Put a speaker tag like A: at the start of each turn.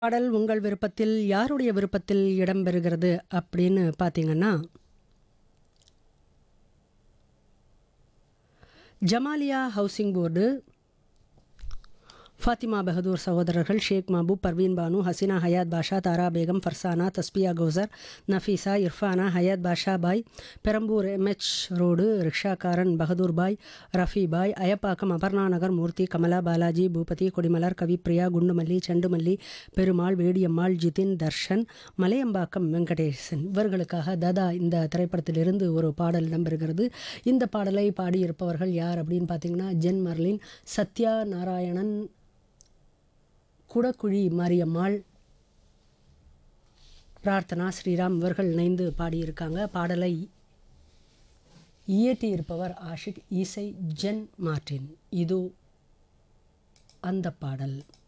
A: பாடல் உங்கள் விருப்பத்தில் யாருடைய விருப்பத்தில் இடம்பெறுகிறது அப்படின்னு பார்த்தீங்கன்னா ஜமாலியா ஹவுசிங் போர்டு ஃபாத்திமா பெஹதூர் சகோதரர்கள் ஷேக் மஹபூப் பர்வீன் பானு ஹசீனா ஹயாத் பாஷா தாரா பேகம் ஃபர்சானா தஸ்பியா கௌசர் நஃபீஸா இர்ஃபானா ஹயாத் பாஷா பாய் பெரம்பூர் எம்ஹெச் ரோடு ரிக்ஷாக்காரன் பகதூர் பாய் ரஃபி பாய் அயப்பாக்கம் அபர்ணா நகர் மூர்த்தி கமலா பாலாஜி பூபதி கொடிமலர் கவிப்ரியா குண்டுமல்லி செண்டுமல்லி பெருமாள் வேடியம்மாள் ஜிதின் தர்ஷன் மலையம்பாக்கம் வெங்கடேசன் இவர்களுக்காக ததா இந்த திரைப்படத்திலிருந்து ஒரு பாடல் இடம்பெறுகிறது இந்த பாடலை பாடியிருப்பவர்கள் யார் அப்படின்னு பார்த்தீங்கன்னா ஜென் மர்லின் சத்யா நாராயணன் குடக்குழி மாரியம்மாள் பிரார்த்தனா ஸ்ரீராம் இவர்கள் இணைந்து பாடியிருக்காங்க பாடலை இயற்றியிருப்பவர் ஆஷிக் இசை ஜென் மார்டின் இது அந்த பாடல்